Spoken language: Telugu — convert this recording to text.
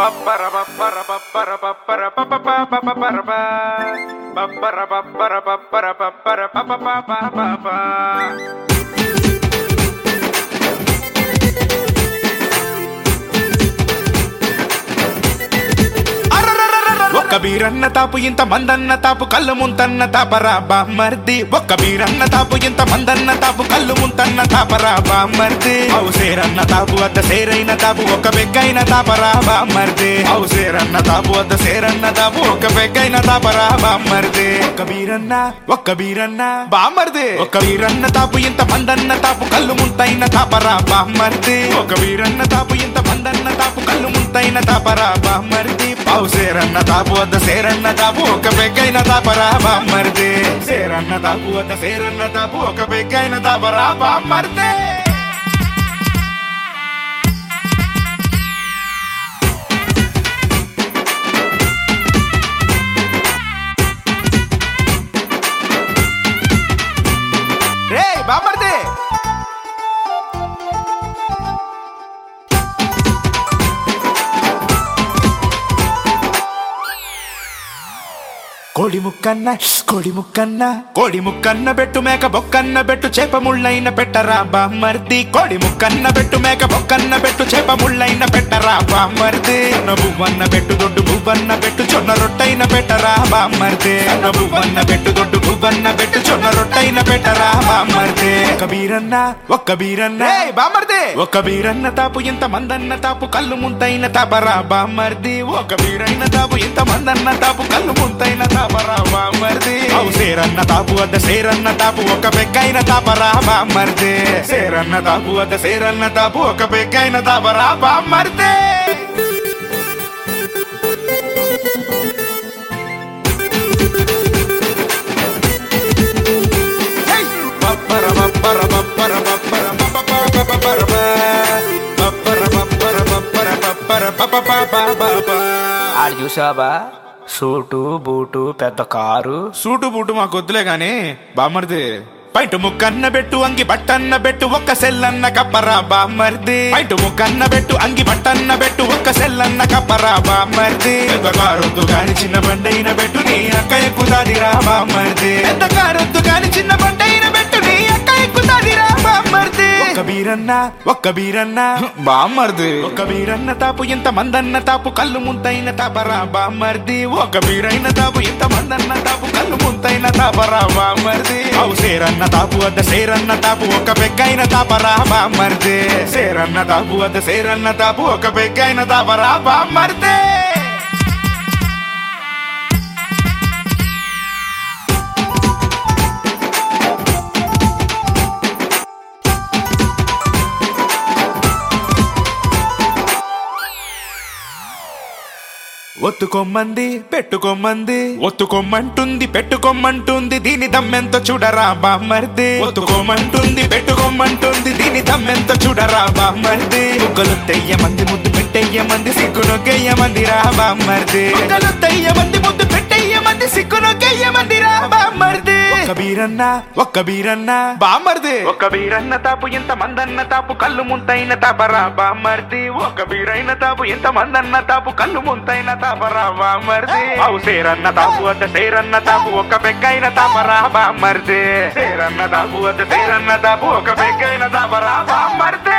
ఒక్క బీరన్న తాపు ఇంత మందన్న తాపు కళ్ళు ముంతన్న తాపరా బామ్మర్ది ఒక్క బీరన్న తాపు ఇంత మందన్న తాపు కళ్ళు ముంతన్న తాపరా బామ్మర్ది అవు సేరన్న తాపు వద్ద సేరైన తాపు ఒక బెగ్గైన తాపరా బామ్మర్ది అవు సేరన్న తాపు వద్ద సేరన్న తాపు ఒక బెగ్గైన తాపరా బామ్మర్ది ఒక్క బీరన్న ఒక్క బీరన్న బామ్మర్ది ఒక బీరన్న తాపు ఇంత మందన్న తాపు కళ్ళు ముంతైన తాపరా బామ్మర్ది ఒక బీరన్న తాపు ఇంత మందన్న తాపు కళ్ళు ముంతైన తాపరా బామ్మర్ది పావు సేరన్న తాపు వద్ద సేరన్న తాపు ఒక బెగ్గైన తాపరా బామ్మర్ది సేరన్న తాపు వద్ద సేరన్న తాపు ఒక బెగ్గైన తాపరా బామ్మర్ది రే బామ్మర్ది కోడి ముక్కన్న కోడి ముక్కన్న కోడి ముక్కన్న బెట్టు మేక బొక్కన్న బెట్టు చేప ముళ్ళైన పెట్టరా బామ్మర్ది కోడి ముక్కన్న బెట్టు మేక బొక్కన్న బెట్టు చేప ముళ్ళైన పెట్టరా బామ్మర్ది అన్న బువ్వన్న బెట్టు దొడ్డు బువ్వన్న బెట్టు చొన్న రొట్టైన పెట్టరా బామ్మర్ది అన్న బువ్వన్న బెట్టు దొడ్డు బువ్వన్న బెట్టు చొన్న రొట్టైన పెట్టరా బామ్మర్ది ఒక బీరన్న ఒక్క బీరన్న బామ్మర్ది ఒక బీరన్న తాపు ఇంత మందన్న తాపు కళ్ళు ముంతైన తాపరా బామ్మర్ది ఒక బీరైన తాపు ఇంత మందన్న తాపు కళ్ళు ముంతైన తాపరా బామ్మర్ది అవు సేరన్న తాపు వద్ద సేరన్న తాపు ఒక బెగ్గైన తాపరా బామ్మర్ది సేరన్న తాపు వద్ద సేరన్న తాపు ఒక బెగ్గైన తాపరా బామ్మర్ది బప్పర బప్పర బప్పర బప్పర బప్పర బప్పర బప్పర బప్పర బప్పర బప్పర బప్పర బప్పర ఆడు చూసావా సూటు బూటు పెద్ద కారు సూటు బూటు మాకు వద్దులే గాని బామ్మర్ది పైటు ముక్కన్న బెట్టు అంగి బట్టన్న బెట్టు ఒక్క సెల్లన్న కప్పరా బామ్మర్ది పైటు ముక్కన్న బెట్టు అంగి బట్టన్న బెట్టు ఒక్క సెల్లన్న కప్పరా బామ్మర్ది పెద్ద కారొద్దు గాని చిన్న బండైన బెట్టు నీ అక్క ఎక్కుతాదిరా బామ్మర్ది పెద్ద కారొద్దు గాని చిన్న బండైన బెట్టు నీ అక్క ఎక్కుతాదిరా బామ్మర్ది ఒక్క బీరన్న ఒక్క బీరన్న బామ్మర్ది ఒక్క బీరన్న తాపు ఇంత మందన్న తాపు కళ్ళు ముంతైన తాపరా బామ్మర్ది ఒక బీరైన తాపు ఇంత మందన్న తాపు కళ్ళు ముంతైన తాపరా బామ్మర్ది అవు సేరన్న తాపు వద్ద సేరన్న తాపు ఒక పెగ్గైన తాపరా బామ్మర్ది సేరన్న తాపు వద్ద సేరన్న తాపు ఒక పెగ్గైన తాపరా బామ్మర్ది ఒత్తుకొమ్మంది పెట్టుకొమ్మంది ఒత్తుకొమ్మంటుంది పెట్టుకొమ్మంటుంది దీని దమ్మెంత చూడరా బామ్మర్ది ఒత్తుకోమంటుంది పెట్టుకోమంటుంది దీని దమ్మెంత చూడరా బామ్మర్ది ముగ్గలు తెయ్యమంది ముద్దు పెట్టేయ్యమంది సిగ్గునొగ్గయ్యమంది రా బామ్మర్ది ముగ్గలు తెయ్యమంది ముద్దు పెట్టేయ్యమంది సిగ్గునొగ్గయ్యమంది రా బామ్మర్ది ఒక్క బీరన్న ఒక్క బీరన్న బామ్మర్ది ఒక్క బీరన్న తాపు ఎంత మందన్న తాపు కళ్ళు ముంతైన తాపరా బామ్మర్ది ఒక బీరైన తాపు ఎంత మందన్న తాపు కళ్ళు ముంతైన తాపరా బామ్మర్ది అవు సేరన్న తాపు వద్ద సేరన్న తాపు ఒక బెగ్గైన తాపరా బామ్మర్ది సేరన్న తాపు వద్ద సేరన్న తాపు ఒక బెగ్గైన తాపరా బామ్మర్ది